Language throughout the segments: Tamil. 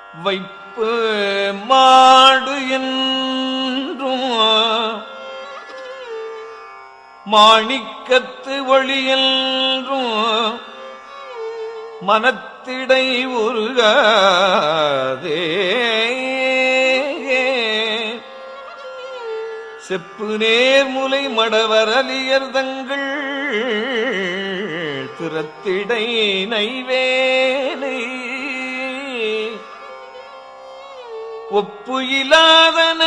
வைப்பு மாடு என்றும் மாணிக்கத்து ஒளி என்றும் மனத்திடை உருகாதே செப்பு நேர்முலை மடவரலியர் தங்கள் திறத்திடை நைவேலை ஒப்பு இல்லாதன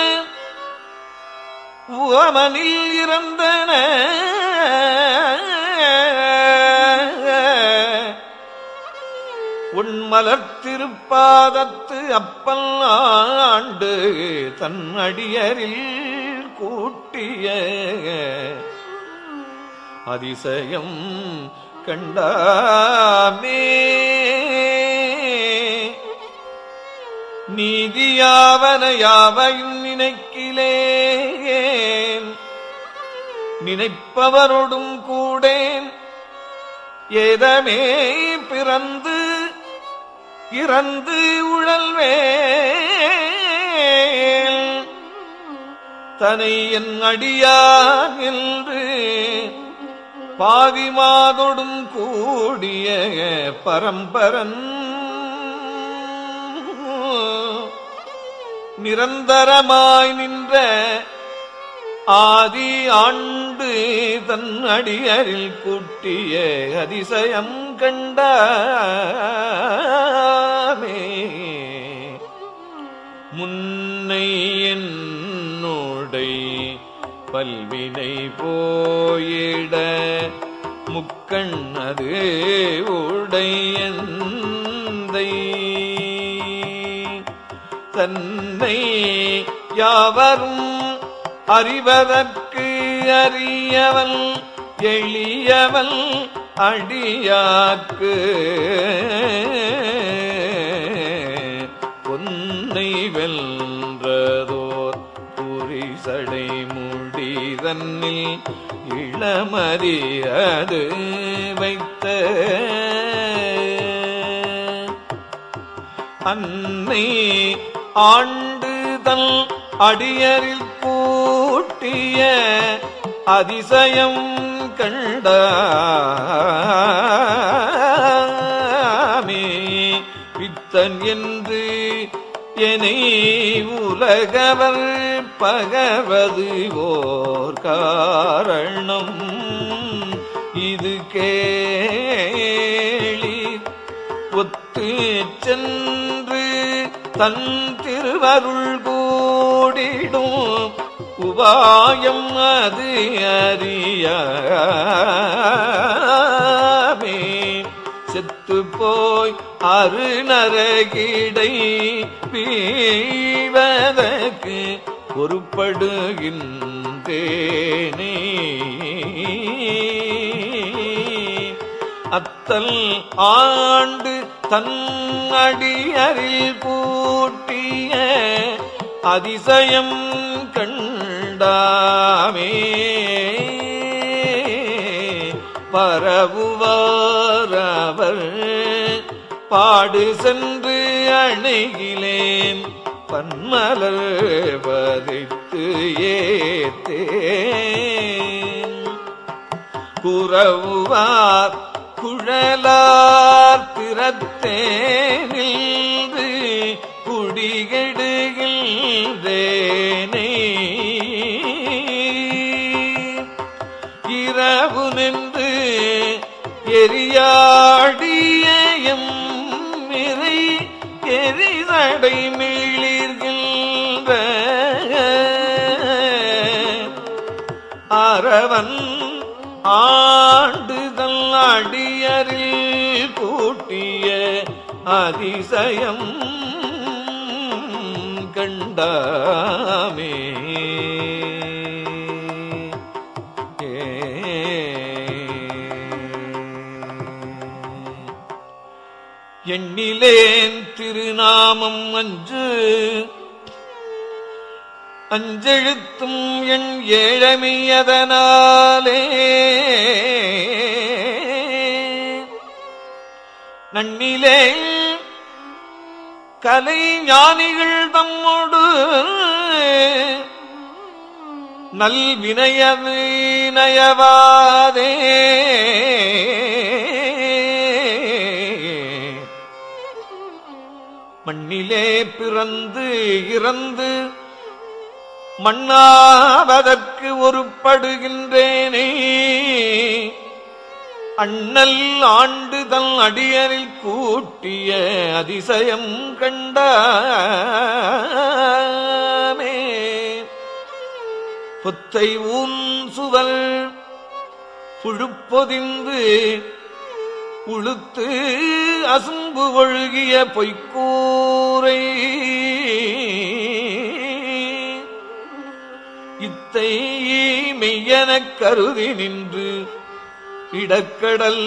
உவமனில் இறந்தன உன்மலர் திருப்பாதத்து அப்பல் ஆண்டு தன் அடியரில் கூட்டிய அதிசயம் கண்டாமே நீதியாவன யாவையும் நினைக்கிலேன் நினைப்பவரோடும் கூடேன் ஏதமே பிறந்து இறந்து உழல்வேன் தனை என் அடியான் என்று பாவிமாதொடும் கூடிய பரம்பரன் நிரந்தரமாய் நின்ற ஆதி ஆண்டு தன் அடியரில் கூட்டிய அதிசயம் கண்டாமே முன்னை என்னுடை பல்வினை போயிட முக்கண்ணது உடையந்தை தன்னை யாவரும் அறிவதற்கு அறியவன் எளியவன் அடியாக்கு பொன்னை வென்றதோர் புரிசடை முடிதன்னில் இளமறியது வைத்த அன்னை ஆண்டுதல் அடியரில் கூட்டிய அதிசயம் கண்டாமே பித்தன் என்று என்னை உலகவர் பகவது ஓர் காரணம் இது கேளி ஒத்து சென்று தன் திருவருள் கூடிடும் உபாயம் அது அறியாமே செத்து போய் அருநரகிடை வீழ்வதற்கு பொறுப்படுகின்றேனே அத்தல் ஆண்டு தன் அடியரில் பூட்டிய அதிசயம் கண்டாமே பரவுவாரவர் பாடு சென்று அணைகிலேன் பன்மலர் பதித்து ஏத்தேன் குறவுவார் குழலார் திறத்தேனில்து குடிகெடுகின்றேனே இரவு நின்று எரியாடிய எம்மிரை எரிதடை மீளிர்கின்ற அரவன் ஆண்டுதல் அடியரில் கூட்டிய அதிசயம் கண்டாமே எண்ணிலேன் திருநாமம் அஞ்சு அஞ்செழுத்தும் என் ஏழமையதனாலே நன்னிலே கலை ஞானிகள் தம்மோடு நல் வினயது நயவாதே மண்ணிலே பிறந்து இறந்து மண்ணாவதற்கு ஒருப்படுகின்றேனே அண்ணல் ஆண்டுதல் அடியரில் கூட்டிய அதிசயம் கண்டாமே புத்தை ஊன் சுவல் புழுப்பொதிந்து உளுத்து அசும்பு ஒழுகிய பொய்க்கூரை இத்தை மெய்யெனக் கருதி நின்று இடக்கடல்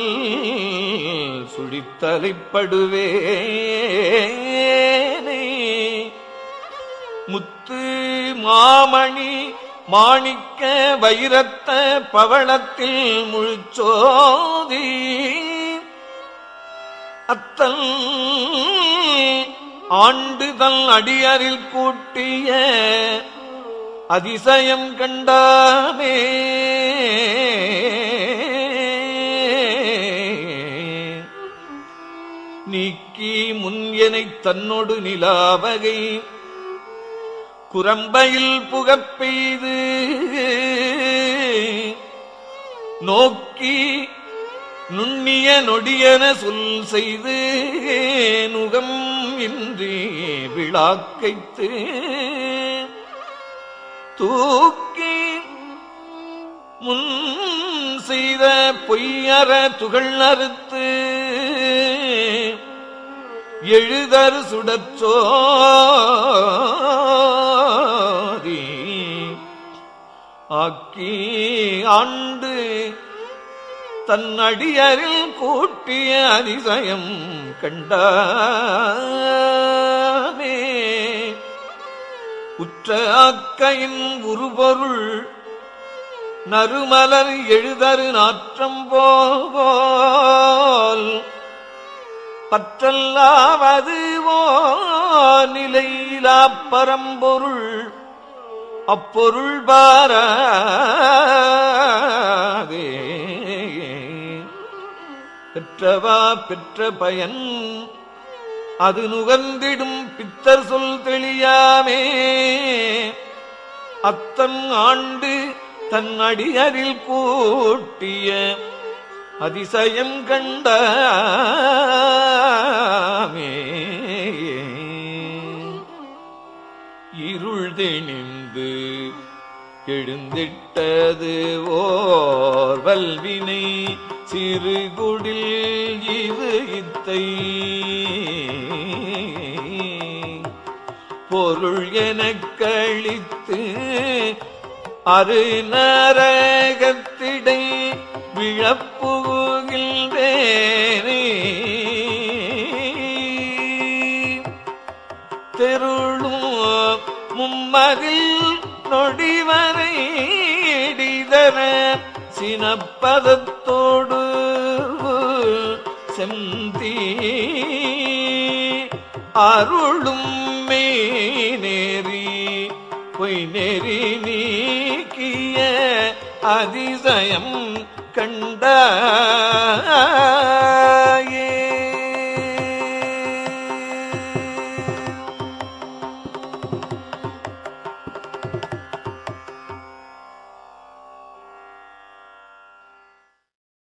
சுழித்தலைப்படுவேனே முத்து மாமணி மாணிக்க வைரத்த பவளத்தில் முழுச்சோதி அத்தல் ஆண்டுதல் அடியரில் கூட்டிய அதிசயம் கண்டாமே நீக்கி முன் எனைத் தன்னொடு நிலாவகை குரம்பையில் புகப் பெய்து நோக்கி நுண்ணிய நொடியன சொல் செய்து நுகம் இன்றி விழாக்கைத்து தூக்கி முன் செய்த பொய்யற துகள் அறுத்து எழுதர் சுடச்சோதி ஆக்கி ஆண்டு தன் அடியரில் கூட்டிய அதிசயம் கண்டாமே உற்ற ஆக்கையின் உருபொருள் நறுமலர் எழுதரு நாற்றம் போல் பற்றல்லாவது ஓ நிலையிலா பரம்பொருள் அப்பொருள் பாராதே பெற்றவா பெற்ற பயன் அது நுகர்ந்திடும் பித்தர் சொல் தெளியாமே அத்தன் ஆண்டு தன் அடியரில் கூட்டிய அதிசயம் கண்டாமே இருள் திணிந்து எழுந்திட்டது ஓர் வல்வினை சிறுகுடில் இது இத்தை பொருள் எனக் கழித்து அரு நரகத்திடை விழப்புகின்றேனே தெருளும் மும்மதில் நொடிவரை இடிதர சினப்பதத்தோடு செந்தி அருளும் மேநேறி பொய் நெறி நீக்கிய அதிசயம் கண்ட